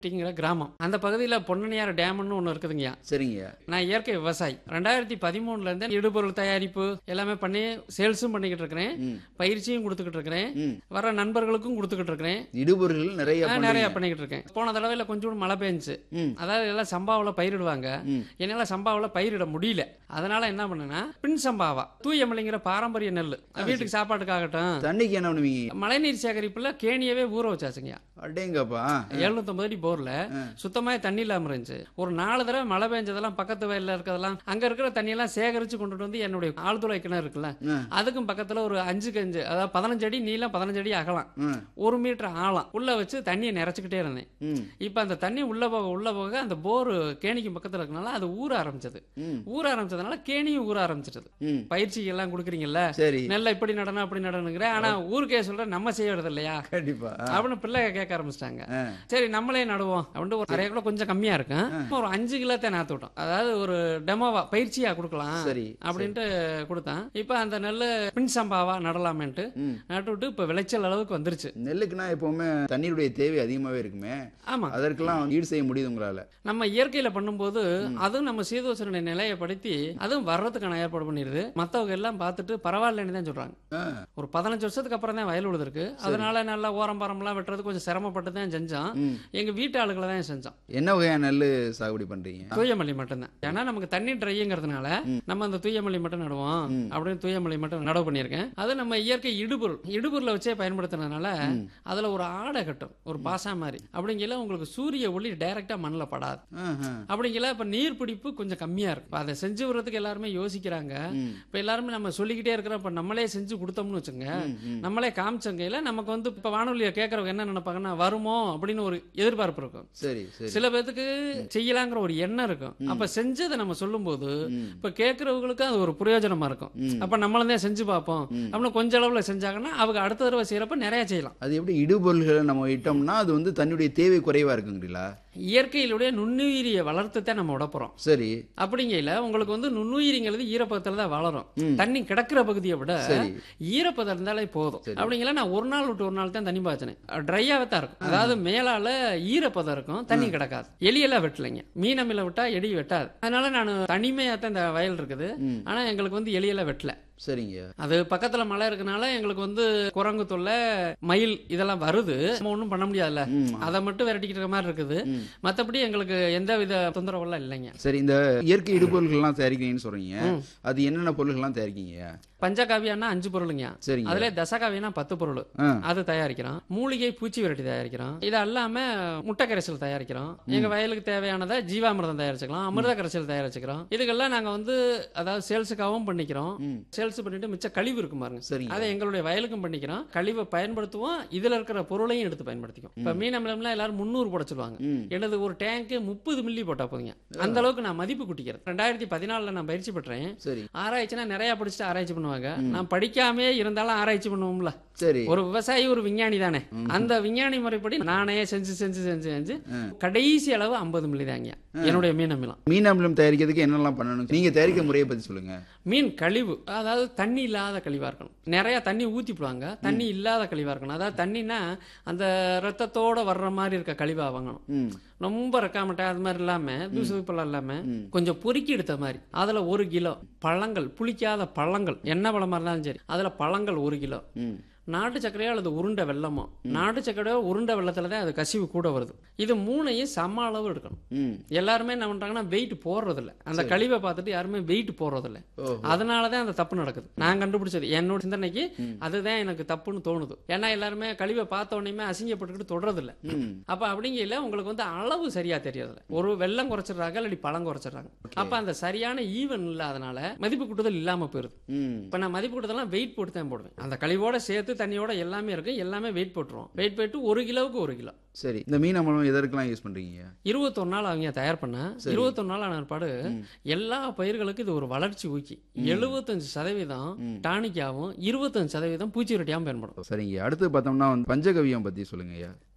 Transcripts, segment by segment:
அப்படிங்கிற கிராமம் அந்த பகுதியில் பொன்னணியார் டேம்னு ஒன்று இருக்குதுங்கய்யா சரிங்கய்யா நான் இயற்கை விவசாயி ரெண்டாயிரத்தி பதிமூணுல இருந்து இடுபொருள் தயாரிப்பு எல்லாமே பண்ணி சேல்ஸும் பண்ணிக்கிட்டு இருக்கிறேன் ம். பயிற்சியும் கொடுத்துக்கிட்டு இருக்கிறேன் ம் வர நண்பர்களுக்கும் கொடுத்துக்கிட்டு இருக்கிறேன் இடுபொருள்கள் நிறைய நான் பண்ணுவீங்க. நிறைய பண்ணிக்கிட்டு இருக்கேன் போன தடவையில் கொஞ்சோண்டு மழை பெஞ்சுச்சு ம் அதாவது எல்லாம் சம்பாவில் பயிரிடுவாங்க ம். என்னால் சம்பாவில் பயிரிட முடியல அதனால என்ன பண்ணேன்னா பின் சம்பாவா தூயமல்லிங்கிற பாரம்பரிய நெல் வீட்டுக்கு சாப்பாட்டுக்காகட்டும் தண்ணிக்கு என்ன பண்ணுவீங்க மழைநீர் சேகரிப்புல கேணியவே ஊற வச்சாச்சுங்க அடேங்கப்பா எழுநூத்தொம்பது அடி போர்ல சுத்தமா தண்ணி இல்லாம இருந்துச்சு ஒரு நாலு தடவை மழை பெஞ்சதெல்லாம் பக்கத்து வயல்ல இருக்கிறதெல்லாம் அங்க இருக்கிற தண்ணியெல்லாம் சேகரிச்சு கொண்டுட்டு வந்து என்னுடைய ஆழ்துளை கிணறு இருக்குல்ல ஆ. அதுக்கும் பக்கத்துல ஒரு அஞ்சு கஞ்சு அதாவது பதினஞ்சு அடி நீளம் பதினஞ்சு அடி அகலம் ம் ஒரு மீட்டர் ஆழம் உள்ள வச்சு தண்ணியை நிறைச்சிக்கிட்டே இருந்தேன் ம் இப்ப அந்த தண்ணி உள்ள போக உள்ள போக அந்த போர் கேணிக்கு பக்கத்துல இருக்கனால அது ஊற ஆரம்பிச்சது ம் ஊற ஆரம்பிச்சதுனால கேணியும் ஊற ஆரம்பிச்சிட்டது ம் பயிற்சி எல்லாம் கொடுக்குறீங்கல்ல சரி நெல்லை இப்படி நடனம் அப்படி நடனுங்கிறேன் ஆனா ஊருக்கே சொல்ற நம்ம செய்யறது இல்லையா கண்டிப்பா அப்படின்னு பிள்ளை கேட்க ஆரம்பிச்சிட்டாங்க ஆ. சரி நம்மளே நடுவோம் அப்படின்ட்டு ஒரு நிறைய கூட கொஞ்சம் கம்மியா இருக்கும் ஒரு அஞ்சு கிலோ தான் நாத்து விட்டோம் அதாவது ஒரு டெமோவா பயிற்சியா கொடுக்கலாம் சரி அப்படின்ட்டு கொடுத்தேன் இப்போ அந்த நெல் பின் சம்பாவா நடலாமேன்ட்டு ம். நட்டு விட்டு இப்போ விளைச்சல் அளவுக்கு வந்துருச்சு நெல்லுக்குன்னா எப்பவுமே தண்ணீருடைய தேவை அதிகமாவே இருக்குமே ஆமா அதற்கெல்லாம் ஈடு செய்ய முடியுது உங்களால நம்ம இயற்கையில பண்ணும்போது அதுவும் நம்ம சீதோசனுடைய நிலையை படுத்தி அதுவும் வர்றதுக்கான ஏற்பாடு பண்ணிடுது மத்தவங்க எல்லாம் பார்த்துட்டு பரவாயில்லன்னு தான் சொல்றாங்க ஆ, ஒரு பதினஞ்சு வருஷத்துக்கு அப்புறம் தான் வயல் உழுதுருக்கு அதனால நல்லா ஓரம் பரம்லாம் வெட்டுறது கொஞ்சம் சிரமப்பட்டு தான் செஞ்சோம் ம். எங்க வீட்டு ஆளுகளை தான் செஞ்சோம் என்ன வகையான நெல் சாகுபடி பண்றீங்க தூயமல்லி மட்டும்தான் ஏன்னா நமக்கு தண்ணி ட்ரைங்கிறதுனால நம்ம அந்த தூயமல்லி மட்டும் நடுவோம் அப்படின்னு தூயமல்லி மட்டும் நடவு பண்ணியிருக்கேன் அது நம்ம இயற்கை இடுபொருள் இடுபொருளை வச்சே பயன்படுத்துனதுனால அதுல ஒரு ஆடை கட்டும் ஒரு பாசா மாதிரி அப்படிங்கல உங்களுக்கு சூரிய ஒளி டைரக்டா மண்ணில் படாது ஆஹா. அப்படிங்கல இப்ப நீர் பிடிப்பு கொஞ்சம் கம்மியா இருக்கும் இப்ப அதை செஞ்சு விடுறதுக்கு எல்லாருமே யோசிக்கிறாங்க இப்ப எல்லாருமே நம்ம சொல்லிக்கிட்டே இருக்கிறோம் இப்ப நம்மளே செஞ்சு கொடுத்தோம்னு வச்சுங்க நம்மளே காமிச்சங்கையில நமக்கு வந்து இப்ப வானொலியை கேட்கறவங்க என்ன நினைப்பாங்கன்னா வருமோ அப்படின்னு ஒரு எதிர்பார்ப்பு இருக்கும் சரி சரி சில பேத்துக்கு செய்யலாங்கிற ஒரு எண்ணம் இருக்கும் அப்ப செஞ்சதை நம்ம சொல்லும்போது இப்ப கேட்கறவங்களுக்கு அது ஒரு பிரயோஜனமா இருக்கும் அப்ப நம்மளும் தான் செஞ்சு பார்ப்போம் அப்படின்னு கொஞ்ச அளவுல செஞ்சாங்கன்னா அவங்க அடுத்த தடவை செய்யறப்ப நிறைய செய்யலாம் அது எப்படி இடுபொருள்களை நம்ம இட்டோம்னா அது வந்து தண்ணியுடைய தேவை குறைவா இருக்குங்களா இயற்கையிலுடைய நுண்ணுயிரியை வளர்த்து தான் நம்ம விடப்போறோம் சரி அப்படிங்கையில உங்களுக்கு வந்து நுண்ணுயிரிங்கிறது ஈரப்பதத்துல தான் வளரும் தண்ணி கிடக்கிற பகுதியை விட சரி ஈரப்பதம் இருந்தாலே போதும் அப்படிங்கல நான் ஒரு நாள் விட்டு ஒரு நாள் தான் தண்ணி பாய்ச்சினேன் ட்ரையாவே தான் இருக்கும் அதாவது மேலால ஈரப்பதம் இருக்கும் தண்ணி கிடக்காது எலியெல்லாம் வெட்டலைங்க மீனமில விட்டா எலி வெட்டாது அதனால நான் தனிமையா தான் இந்த வயல் இருக்குது ஆனா எங்களுக்கு வந்து எலியெல்லாம் வெட்டல சரிங்க அது பக்கத்துல மலை இருக்கனால எங்களுக்கு வந்து குரங்கு தொல்லை மயில் இதெல்லாம் வருது நம்ம ஒன்றும் பண்ண முடியாதுல்ல ம். அதை மட்டும் விரட்டிக்கிட்டு இருக்க மாதிரி இருக்குது மத்தபடி எங்களுக்கு எந்த வித தொந்தரவெல்லாம் இல்லைங்க சரி இந்த இயற்கை இடுபொருள்கள்லாம் தயாரிக்கிறீங்கன்னு சொல்றீங்க அது என்னென்ன பொருள்கள்லாம் தயாரிக்கீங்க பஞ்சகாவியானா அஞ்சு பொருளுங்க சரிங்க அதுல தசகாவியனா பத்து பொருள் ஆ. அது தயாரிக்கிறோம் மூலிகை பூச்சி விரட்டி தயாரிக்கிறோம் இது அல்லாம முட்டை கரைசல் தயாரிக்கிறோம் எங்க வயலுக்கு தேவையானதை ஜீவாமிர்தம் தயாரிச்சுக்கலாம் அமிர்த கரைசல் தயாரிச்சுக்கிறோம் இதுக்கெல்லாம் நாங்க வந்து அதாவது சேல்ஸுக்காகவும் பண்ணிக்கிறோம் சேல்ஸ் பண்ணிட்டு மிச்ச கழிவு இருக்கும் பாருங்க சரிங்க அதை எங்களுடைய வயலுக்கும் பண்ணிக்கிறோம் கழிவை பயன்படுத்துவோம் இதுல இருக்கிற பொருளையும் எடுத்து பயன்படுத்திக்கும் இப்ப மீன் அமிலம்லாம் எல்லாரும் முந்நூறு போட சொல்லுவாங்க ம். எனது ஒரு டேங்க் முப்பது மில்லி போட்டா போதுங்க அந்த அளவுக்கு நான் மதிப்பு கூட்டிக்கிறேன் ரெண்டாயிரத்தி பதினாலுல நான் பயிற்சி பெற்றேன் சரி ஆராய்ச்சினா நிறைய படிச்சுட்டு ஆராய்ச்சி பண்ணுவாங்க நான் படிக்காமே இருந்தாலும் ஆராய்ச்சி பண்ணுவோம்ல சரி ஒரு விவசாயி ஒரு விஞ்ஞானி தானே அந்த விஞ்ஞானி முறைப்படி நானே செஞ்சு செஞ்சு செஞ்சு செஞ்சு கடைசி அளவு ஐம்பது மில்லி தாங்க என்னுடைய மீன் அமிலம் மீன் அமிலம் தயாரிக்கிறதுக்கு என்னெல்லாம் பண்ணணும் நீங்க தயாரிக்கிற முறையை பத்தி சொல்லுங்க மீன் கழிவு அதாவது தண்ணி இல்லாத கழிவா இருக்கணும் நிறைய தண்ணி ஊத்தி போடுவாங்க தண்ணி இல்லாத கழிவா இருக்கணும் அதாவது தண்ணினா அந்த ரத்தத்தோட வர்ற மாதிரி இருக்க கழிவா வாங்கணும் ம் ரொம்ப ரெக்காமட்டை அது மாதிரி இல்லாம தூசு துப்பெல்லாம் இல்லாம கொஞ்சம் பொறுக்கி எடுத்த மாதிரி அதுல ஒரு கிலோ பழங்கள் புளிக்காத பழங்கள் என்ன பழமா இருந்தாலும் சரி அதுல பழங்கள் ஒரு கிலோ ம் நாட்டு சர்க்கரையோ அல்லது உருண்டை வெல்லமோ நாட்டு சர்க்கரையோ உருண்டை வெள்ளத்துல தான் அது கசிவு கூட வருது இது மூணையும் சம அளவு எடுக்கணும் ம் எல்லாருமே என்ன பண்றாங்கன்னா வெயிட் போடுறது இல்ல அந்த கழிவை பார்த்துட்டு யாருமே வெயிட் போடுறது இல்ல ஓஹோ. அதனாலதான் அந்த தப்பு நடக்குது நான் கண்டுபிடிச்சது என்னோட சிந்தனைக்கு அதுதான் எனக்கு தப்புன்னு தோணுது ஏன்னா எல்லாருமே கழிவை பார்த்த உடனே அசிங்கப்பட்டுக்கிட்டு தொடறது இல்ல ம் அப்ப அப்படிங்கையில உங்களுக்கு வந்து அளவு சரியா தெரியறதில்ல ஒரு வெள்ளம் குறைச்சிடுறாங்க இல்லாட்டி பழம் குறைச்சிடுறாங்க அப்ப அந்த சரியான ஈவன் இல்லாதனால மதிப்பு கூட்டுதல் இல்லாம போயிருது ம் இப்ப நான் மதிப்பு கூட்டதெல்லாம் வெயிட் போட்டு தான் போடுவேன் அந்த கழிவோட சேர்த்து தண்ணியோட எல்லாமே இருக்கு எல்லாமே வெயிட் போட்டுருவோம் வெயிட் போட்டு ஒரு கிலோவுக்கு ஒரு கிலோ சரி இந்த மீன் அமிலம் எதற்கெல்லாம் யூஸ் பண்றீங்க இருபத்தொரு நாள் அவங்க தயார் பண்ண இருபத்தொரு நாள் ஆன பிற்பாடு எல்லா பயிர்களுக்கும் இது ஒரு வளர்ச்சி ஊக்கி எழுபத்தஞ்சு சதவீதம் டானிக்காவும் இருபத்தஞ்சு சதவீதம் பூச்சி விரட்டியாகவும் பயன்படும் சரிங்க அடுத்து பார்த்தோம்னா வந்து பஞ்சகவியம் பத்தி சொல்லுங்க ஐயா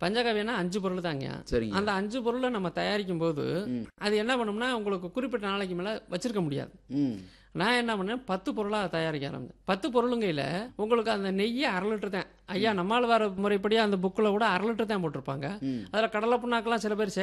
பஞ்சகாவியம்னா அஞ்சு பொருள் தாங்க சரிங்க அந்த அஞ்சு பொருளை நம்ம தயாரிக்கும் போது ம். அது என்ன பண்ணும்னா உங்களுக்கு குறிப்பிட்ட நாளைக்கு மேலே வச்சிருக்க முடியாது ம் நான் என்ன பண்ணேன் பத்து பொருளாக தயாரிக்க ஆரம்பிச்சேன் பத்து பொருளுங்கையில் உங்களுக்கு அந்த நெய்யை அரை லிட்டர் தான் ஐயா நம்மால் வர முறைப்படி அந்த புக்கில் கூட அரை லிட்டர் தான் போட்டிருப்பாங்க ம் அதில் கடலை புண்ணாக்கெல்லாம் சில பேர்